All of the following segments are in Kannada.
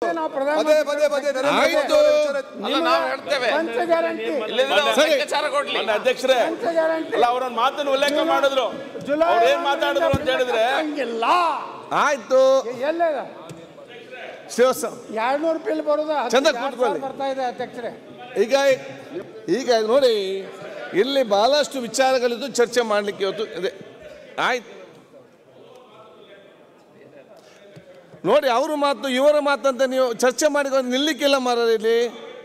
ನಾವು ಪದೇ ಪದೇ ಪದೇ ನರೇಂದ್ರ ಮೋದಿ ಆಯ್ತು. ಅವರ ವಿಚಾರ- ಅಲ್ಲ ನಾವು ಹೇಳ್ತೇವೆ ಪಂಚ ಗ್ಯಾರಂಟಿ ಇಲ್ಲದಿದ್ರೆ ಅವ್ರು ಸರಿ. ಲೆಕ್ಕಾಚಾರ ಕೊಡ್ಲಿ ಮಾನ್ಯ ಅಧ್ಯಕ್ಷರೇ ಪಂಚ ಗ್ಯಾರಂಟಿ ಅಲ್ಲ ಅವ್ರೊಂದು ಮಾತನ್ನು ಉಲ್ಲೇಖ ಮಾಡಿದ್ರು ಜುಲೈ ಅವ್ರು ಏನ್ ಮಾತಾಡಿದ್ರು ಅಂತ ಹೇಳಿದ್ರೆ ಹಂಗಿಲ್ಲ ಆಯ್ತು ಎಲ್ಲದ ಶಿವಸ ಎರಡ್ನೂರು ಬಿಲ್ ಬರೋದು ಹತ್ತು ಚಂದ ಎರಡು ಕೂತ್ಕೊಳ್ಳಿ. ಸಾವಿರ ಬರ್ತಾ ಇದೆ ಅಧ್ಯಕ್ಷರೇ ಈಗ ಈಗ ನೋಡಿ ಇಲ್ಲಿ ಬಹಳಷ್ಟು ವಿಚಾರಗಳಿದ್ದು ಚರ್ಚೆ ಮಾಡಲಿಕ್ಕೆ ಇವತ್ತು ಇದೆ ಆಯ್ತು ನೋಡಿ ಅವ್ರ ಮಾತು ಇವರ ಮಾತಂತ ನೀವು ಚರ್ಚೆ ಮಾಡಿ ನಿಲ್ಲಿಕ್ಕಿಲ್ಲ ಮಾರ ಇಲ್ಲಿ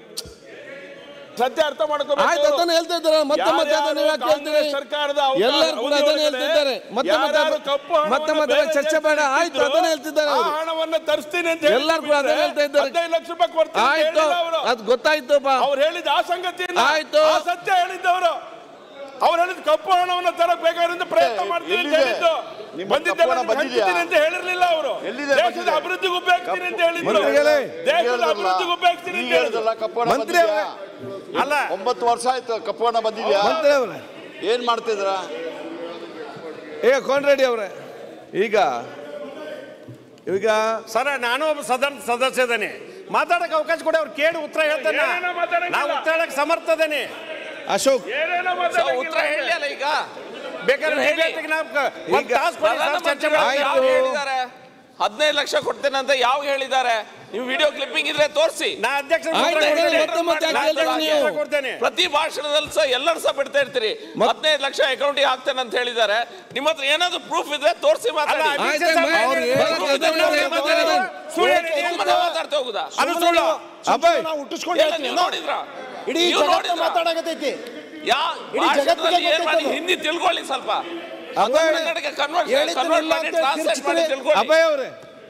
ಸತ್ಯ ಅರ್ಥ ಮಾಡ್ಕೋಬೇಕು ಆಯ್ತು ಅದನ್ನ ಹೇಳ್ತಾ ಇದ್ದಾರೆ ಮತ್ತೆ ಮತ್ತೆ ಅದನ್ನ ನೀವು ಯಾಕೆ ಹೇಳ್ತೀರಿ ಕಾಂಗ್ರೆಸ್ ಸರ್ಕಾರದ ಅವಕಾಶ- ಎಲ್ಲರೂ ಕೂಡ ಅದನ್ನ ಅವಧಿಯೊಳಗಡೆ ಹೇಳ್ತಿದ್ದಾರೆ ಮತ್ತೆ ಮತ್ತೆ ಯಾರ್ಯಾರು ಕಪ್ಪು ಹಣವನ್ನ ಮತ್ತೆ ಮತ್ತೆ ಬೇರೆ ಚರ್ಚೆ ಬೇಡ ಆಯ್ತು ಇಟ್ಟಿದ್ರು, ಅದನ್ನ ಹೇಳ್ತಿದ್ದಾರೆ ಆ ಅವರು ಹಣವನ್ನ ತರಿಸ್ತೀನಿ ಅಂತ ಹೇಳಿ ಎಲ್ಲರೂ ಕೂಡ ಅದನ್ನ ಹೇಳ್ತಾ ಇದ್ದಾರೆ. ಹದಿನೈದು ಲಕ್ಷ ರೂಪಾಯಿ ಕೊಡ್ತೀನಿ ಅಂತ ಆಯ್ತು ಹೇಳಿಲ್ಲ ಅವರು ಅದು ಗೊತ್ತಾಯ್ತು ಬಾ ಅವ್ರು ಹೇಳಿದ ಆ ಸಂಗತಿಯನ್ನ ಆಯ್ತು. ಆ ಸತ್ಯ ಹೇಳಿದ್ದವರು ಅವ್ರು ಹೇಳಿದ ಕಪ್ಪು ಹಣವನ್ನ ತರಕ್ ಬೇಕಾದ್ರಿಂದ ಪ್ರಯತ್ನ ಮಾಡ್ತೀನಿ ಅಂತ ಎಲ್ಲಿದೆ? ಹೇಳಿದ್ದು ನಿಮ್ಮ ಬಂದಿದ್ದೆಲ್ಲ ಕಪ್ಪು ಹಣ ಬಂದಿದ್ಯಾ? ಹಂಚ್ತೀನಿ ಅಂತ ಹೇಳಿರ್ಲಿಲ್ಲ ಅವರು ಎಲ್ಲಿದೆ ದೇಶದ ಬಂದಿದೆ? ಅಭಿವೃದ್ಧಿಗೆ ಉಪಯೋಗಿಸ್ತೀನಿ ಅಂತ ಹೇಳಿದ್ರು ಮಂತ್ರಿಗಳೇ, ದೇಶದ ಅಭಿವೃದ್ಧಿಗೆ ಉಪಯೋಗಿಸ್ತೀನಿ ಅಂತ ಹೇಳಿದ್ರು ಹೇಳಿದ್ರಲ್ಲ ಕಪ್ಪಣ ಮಂತ್ರಿ ಅವರೇ. ಅಲ್ಲ ಒಂಬತ್ತು ವರ್ಷ ಆಯ್ತು ಕಪ್ಪಣ ಬಂದಿದ್ಯಾ ಮಂತ್ರಿ ಅವರೇ ಏನ್ ಮಾಡ್ತಿದ್ರ ಈಗ ಕೊಂಡ್ರೆಡ್ಡಿ ಅವರೇ ಈಗ ಈಗ ಸರ್ ನಾನು ಒಬ್ಬ ಸದನ ಸದಸ್ಯ ಇದ್ದೇನೆ ಮಾತಾಡಕ್ಕೆ ಅವಕಾಶ ಕೊಡಿ ಅವ್ರು ಕೇಳಿ ಉತ್ತರ ಹೇಳ್ತೇನೆ ಏನೇನೋ ಮಾತಾಡಂಗಿಲ್ಲ. ನಾವು ಉತ್ತರ ಹೇಳಕ್ ಸಮರ್ಥ ಇದ್ದೇನೆ ಅಶೋಕ್ ಏನೇನೋ ಸೊ ಮಾತಾಡಂಗಿಲ್ಲ. ಉತ್ತರ ಹೇಳಿ ಅಲ್ಲ ಈಗ ಬೇಕಾದ್ರೆ ನೀವು ಹೇಳಿ. debate ಗೆ ನಾವು ಕ- ಒಂದ್ ತಾಸು ಕೊಡಿ ಪ್ರಧಾನ ಸರ್, ಚರ್ಚೆ ಮಂತ್ರಿಗಳು ಮಾಡಿ. ಯಾವಾಗ ಹೇಳಿದ್ದಾರೆ ಹದಿನೈದು ಲಕ್ಷ ಕೊಡ್ತೇನೆ ಅಂತ ಯಾವಾಗ ಹೇಳಿದ್ದಾರೆ ನೀವು ವಿಡಿಯೋ ಕ್ಲಿಪ್ಪಿಂಗ್ ಇದ್ರೆ ತೋರಿಸಿ ನಾ ಅಧ್ಯಕ್ಷ ಆಯ್ತು, ಮತ್ತೆ ಮತ್ತೆ ಯಾಕೆ ಹೇಳ್ತೀರಾ ನೀವು? ಕೊಡ್ತೇನೆ ಪ್ರತಿ ಭಾಷಣದಲ್ಲಿ ಸಹ ಎಲ್ಲರೂ ಸಹ ಬಿಡ್ತಾ ಇರ್ತೀರಿ ಹದಿನೈದು ಲಕ್ಷ ಅಕೌಂಟಿಗೆ ಹಾಕ್ತೇನೆ ಅಂತ ಹೇಳಿದ್ದಾರೆ ನಿಮ್ಮ ಹತ್ರ ಏನಾದ್ರು ಪ್ರೂಫ್ ಇದ್ರೆ ತೋರಿಸಿ ಮಾತಾಡಿ ಅಲ್ಲ, ಆಯ್ತು, ಅಧ್ಯಕ್ಷ ಅವ್ರು ಸಾಹೇಬ್ರೆ, ಹೇಳಕ್ಕೆ ಪ್ರೂಫ್ ಇದ್ರೆ ಅದನ್ನ ನೋಡಿ, ಮಾತಾಡೋದು. ಸುಳ್ಳು ಹೇಳಿ, ಸುಮ್ಮನೆ ಮಾತಾಡ್ತಾ ಹೋಗುದಾ ಅದು ಸುಳ್ಳು ಅಭಯ್ ನಾವು ಹುಟ್ಟಿಸ್ಕೊಂಡು ಎಲ್ಲ ನೀವು ನೋಡಿದ್ರ ಇಡೀ ನೀವು ಜಗತ್ತು ನೋಡಿದ್ರಾ? ಮಾತಾಡಕತ್ತೈತಿ ಯಾ ಇಡೀ ಜಗತ್ತಿಗೆ ಭಾಷಣದಲ್ಲಿ ಏನ್ ಮಾಡಿ ಗೊತ್ತೈತೆ ಅದು. ಹಿಂದಿ ತಿಳ್ಕೊಳ್ಳಿ ಸ್ವಲ್ಪ ಅಭಯ್ ಕನ್ನಡಕ್ಕೆ ಕನ್ವರ್ಟ್ ಹೇಳಿದ್ದನ್ನ ಕನ್ವರ್ಟ್ ಇಲ್ಲ ಮಾಡಿ ಅಂತ ಟ್ರಾನ್ಸ್ಲೇಟ್ ಮಾಡಿ ತಿರ್ಚ್ತಾರೆ. ತಿಳ್ಕೊಳ್ಳಿ ಅಭಯ್ ಅವರೇ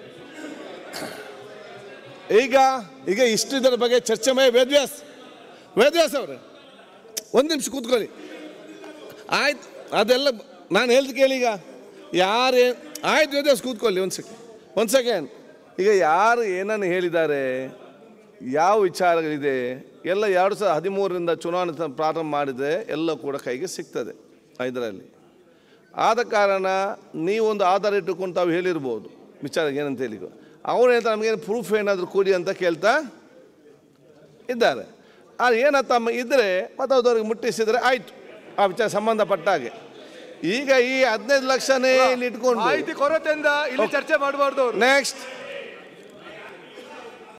ಈಗ ಈಗ ಇಷ್ಟು ಇದರ ಬಗ್ಗೆ ಚರ್ಚೆ ಮೇ ವೇದ್ವ್ಯಾಸ್ ವೇದ್ವ್ಯಾಸ್ ಅವರೇ ಒಂದು ನಿಮಿಷ ಕೂತ್ಕೊಳ್ಳಿ ಆಯ್ತು ಅದೆಲ್ಲ ನಾನು ಹೇಳ್ದು ಕೇಳಿ ಈಗ ಯಾರೇ ಆಯ್ತು ವೇದ್ವ್ಯಾಸ್ ಕೂತ್ಕೊಳ್ಳಿ ಒಂದು ಸೆಕೆಂಡ್ ಒಂದು ಸೆಕೆಂಡ್ ಈಗ ಯಾರು ಏನನ್ನು ಹೇಳಿದ್ದಾರೆ ಯಾವ ವಿಚಾರಗಳಿದೆ ಎಲ್ಲ ಎರಡು ಸಾವಿರದ ಹದಿಮೂರರಿಂದ ಚುನಾವಣೆ ತ- ಪ್ರಾರಂಭ ಮಾಡಿದರೆ ಎಲ್ಲ ಕೂಡ ಕೈಗೆ ಸಿಗ್ತದೆ ಇದರಲ್ಲಿ ಆದ ಕಾರಣ ನೀವೊಂದು ಆಧಾರ ಇಟ್ಟುಕೊಂಡು ತಾವು ಹೇಳಿರ್ಬೋದು ವಿಚಾರ ಏನಂತ ಹೇಳಿ ಅವ್ರು ಹೇಳ್ತಾರೆ ನಮಗೇನು ಪ್ರೂಫ್ ಏನಾದರೂ ಕೊಡಿ ಅಂತ ಕೇಳ್ತಾ ಇದ್ದಾರೆ ಅದು ಏನ ತಮ್ಮ ಇದ್ದರೆ ಮತ್ತು ಅವ್ರಿಗೆ ಮುಟ್ಟಿಸಿದರೆ ಆಯಿತು ಆ ವಿಚಾರ ಸಂಬಂಧಪಟ್ಟ ಹಾಗೆ ಈಗ ಈ ಹದಿನೈದು ಲಕ್ಷನೇ ಇಲ್ಲಿ ಇಟ್ಕೊಂಡು ಮಾಹಿತಿ ಕೊರತೆಯಿಂದ ಇಲ್ಲಿ ಚರ್ಚೆ ಮಾಡಬಾರ್ದು ಅವರು ನೆಕ್ಸ್ಟ್